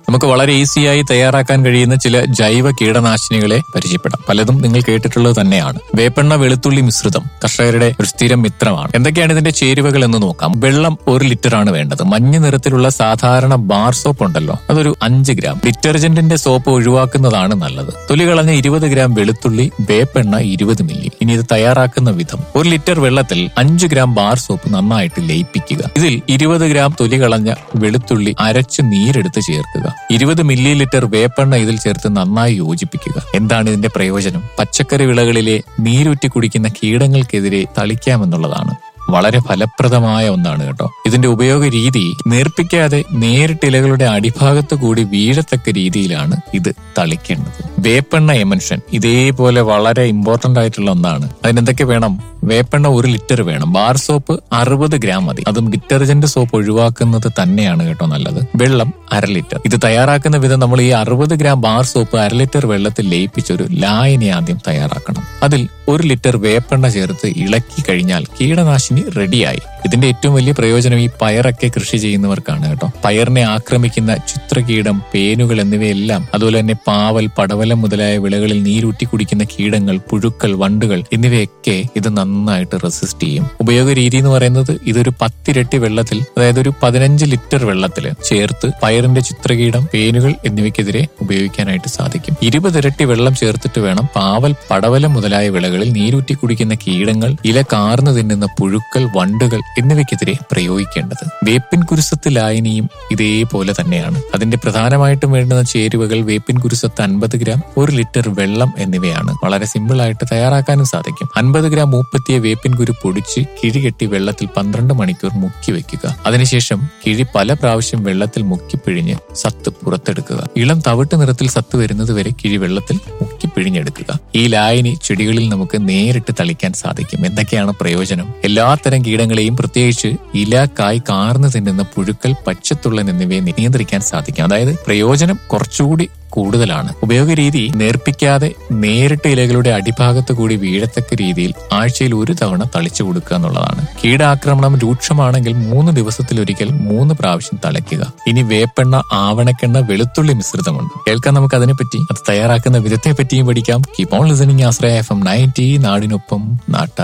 നമുക്ക് വളരെ ഈസിയായി തയ്യാറാക്കാൻ കഴിയുന്ന ചില ജൈവ കീടനാശിനികളെ പരിചയപ്പെടാം പലതും നിങ്ങൾ കേട്ടിട്ടുള്ളത് തന്നെയാണ് വേപ്പെണ്ണ വെളുത്തുള്ളി മിശ്രിതം കർഷകരുടെ ഒരു സ്ഥിരം മിത്രമാണ് എന്തൊക്കെയാണ് ഇതിന്റെ ചേരുവകൾ എന്ന് നോക്കാം വെള്ളം ഒരു ലിറ്റർ ആണ് വേണ്ടത് മഞ്ഞ നിറത്തിലുള്ള സാധാരണ ബാർ സോപ്പ് ഉണ്ടല്ലോ അതൊരു അഞ്ച് ഗ്രാം ഡിറ്റർജന്റിന്റെ സോപ്പ് ഒഴിവാക്കുന്നതാണ് നല്ലത് തൊലി കളഞ്ഞ ഇരുപത് ഗ്രാം വെളുത്തുള്ളി വേപ്പെണ്ണ ഇരുപത് മില്ലി ഇനി ഇത് തയ്യാറാക്കുന്ന വിധം ഒരു ലിറ്റർ വെള്ളത്തിൽ അഞ്ച് ഗ്രാം ബാർ സോപ്പ് നന്നായിട്ട് ലയിപ്പിക്കുക ഇതിൽ ഇരുപത് ഗ്രാം തൊലി കളഞ്ഞ വെളുത്തുള്ളി അരച്ച് നീരെടുത്ത് ചേർക്കുക ഇരുപത് മില്ലി ലിറ്റർ വേപ്പെണ്ണ ഇതിൽ ചേർത്ത് നന്നായി യോജിപ്പിക്കുക എന്താണ് ഇതിന്റെ പ്രയോജനം പച്ചക്കറി വിളകളിലെ നീരൂറ്റി കുടിക്കുന്ന കീടങ്ങൾക്കെതിരെ തളിക്കാമെന്നുള്ളതാണ് വളരെ ഫലപ്രദമായ ഒന്നാണ് കേട്ടോ ഇതിന്റെ ഉപയോഗ രീതി നേർപ്പിക്കാതെ നേരിട്ട് ഇലകളുടെ അടിഭാഗത്ത് കൂടി വീഴത്തക്ക രീതിയിലാണ് ഇത് തളിക്കേണ്ടത് വേപ്പെണ്ണ എമൻഷൻ ഇതേപോലെ വളരെ ഇമ്പോർട്ടന്റ് ആയിട്ടുള്ള ഒന്നാണ് അതിനെന്തൊക്കെ വേണം വേപ്പെണ്ണ ഒരു ലിറ്റർ വേണം ബാർ സോപ്പ് അറുപത് ഗ്രാം മതി അതും ഡിറ്റർജന്റ് സോപ്പ് ഒഴിവാക്കുന്നത് തന്നെയാണ് കേട്ടോ നല്ലത് വെള്ളം അര ലിറ്റർ ഇത് തയ്യാറാക്കുന്ന വിധം നമ്മൾ ഈ അറുപത് ഗ്രാം ബാർ സോപ്പ് അര ലിറ്റർ വെള്ളത്തിൽ ലയിപ്പിച്ചൊരു ലായനി ആദ്യം തയ്യാറാക്കണം അതിൽ ഒരു ലിറ്റർ വേപ്പെണ്ണ ചേർത്ത് ഇളക്കി കഴിഞ്ഞാൽ കീടനാശിനി റെഡിയായി ഇതിന്റെ ഏറ്റവും വലിയ പ്രയോജനം ഈ പയറൊക്കെ കൃഷി ചെയ്യുന്നവർക്കാണ് കേട്ടോ പയറിനെ ആക്രമിക്കുന്ന ചിത്രകീടം പേനുകൾ എന്നിവയെല്ലാം അതുപോലെ തന്നെ പാവൽ പടവലം മുതലായ വിളകളിൽ നീരൂറ്റി കുടിക്കുന്ന കീടങ്ങൾ പുഴുക്കൾ വണ്ടുകൾ എന്നിവയൊക്കെ ഇത് നന്നായിട്ട് റെസിസ്റ്റ് ചെയ്യും ഉപയോഗ രീതി എന്ന് പറയുന്നത് ഇതൊരു പത്തിരട്ടി വെള്ളത്തിൽ അതായത് ഒരു പതിനഞ്ച് ലിറ്റർ വെള്ളത്തിൽ ചേർത്ത് പയറിന്റെ ചിത്രകീടം പേനുകൾ എന്നിവയ്ക്കെതിരെ ഉപയോഗിക്കാനായിട്ട് സാധിക്കും ഇരുപതിരട്ടി വെള്ളം ചേർത്തിട്ട് വേണം പാവൽ പടവലം മുതലായ വിളകളിൽ നീരൂറ്റി കുടിക്കുന്ന കീടങ്ങൾ ഇല കാർന്നു തിന്നുന്ന പുഴുക്കൾ വണ്ടുകൾ എന്നിവയ്ക്കെതിരെ പ്രയോഗിക്കേണ്ടത് വേപ്പിൻ കുരുസത്ത് ലായനിയും ഇതേപോലെ തന്നെയാണ് അതിന്റെ പ്രധാനമായിട്ടും വേണ്ടുന്ന ചേരുവകൾ വേപ്പിൻ കുരുസത്ത് അൻപത് ഗ്രാം ഒരു ലിറ്റർ വെള്ളം എന്നിവയാണ് വളരെ സിമ്പിൾ ആയിട്ട് തയ്യാറാക്കാനും സാധിക്കും അൻപത് ഗ്രാം മൂപ്പത്തിയ വേപ്പിൻ കുരു പൊടിച്ച് കിഴികെട്ടി വെള്ളത്തിൽ പന്ത്രണ്ട് മണിക്കൂർ മുക്കി വെക്കുക അതിനുശേഷം കിഴി പല പ്രാവശ്യം വെള്ളത്തിൽ മുക്കി പിഴിഞ്ഞ് സത്ത് പുറത്തെടുക്കുക ഇളം തവിട്ട് നിറത്തിൽ സത്ത് വരുന്നത് വരെ കിഴി വെള്ളത്തിൽ മുക്കി പിഴിഞ്ഞെടുക്കുക ഈ ലായനി ചെടികളിൽ നമുക്ക് നേരിട്ട് തളിക്കാൻ സാധിക്കും എന്തൊക്കെയാണ് പ്രയോജനം എല്ലാത്തരം കീടങ്ങളെയും പ്രത്യേകിച്ച് ഇല കായ് കാർന്നു തിന്നുന്ന പുഴുക്കൾ പച്ചത്തുള്ളൻ എന്നിവയെ നിയന്ത്രിക്കാൻ സാധിക്കും അതായത് പ്രയോജനം കുറച്ചുകൂടി കൂടുതലാണ് ഉപയോഗ രീതി നേർപ്പിക്കാതെ നേരിട്ട് ഇലകളുടെ അടിഭാഗത്ത് കൂടി വീഴത്തക്ക രീതിയിൽ ആഴ്ചയിൽ ഒരു തവണ തളിച്ചു കൊടുക്കുക എന്നുള്ളതാണ് കീടാക്രമണം രൂക്ഷമാണെങ്കിൽ മൂന്ന് ദിവസത്തിലൊരിക്കൽ മൂന്ന് പ്രാവശ്യം തളിക്കുക ഇനി വേപ്പെണ്ണ ആവണക്കെണ്ണ വെളുത്തുള്ളി മിശ്രിതമുണ്ട് കേൾക്കാൻ നമുക്ക് അതിനെപ്പറ്റി അത് തയ്യാറാക്കുന്ന വിധത്തെ പറ്റിയും പഠിക്കാം keep on listening Ashraya F M ninety നാടിനൊപ്പം നാട്ട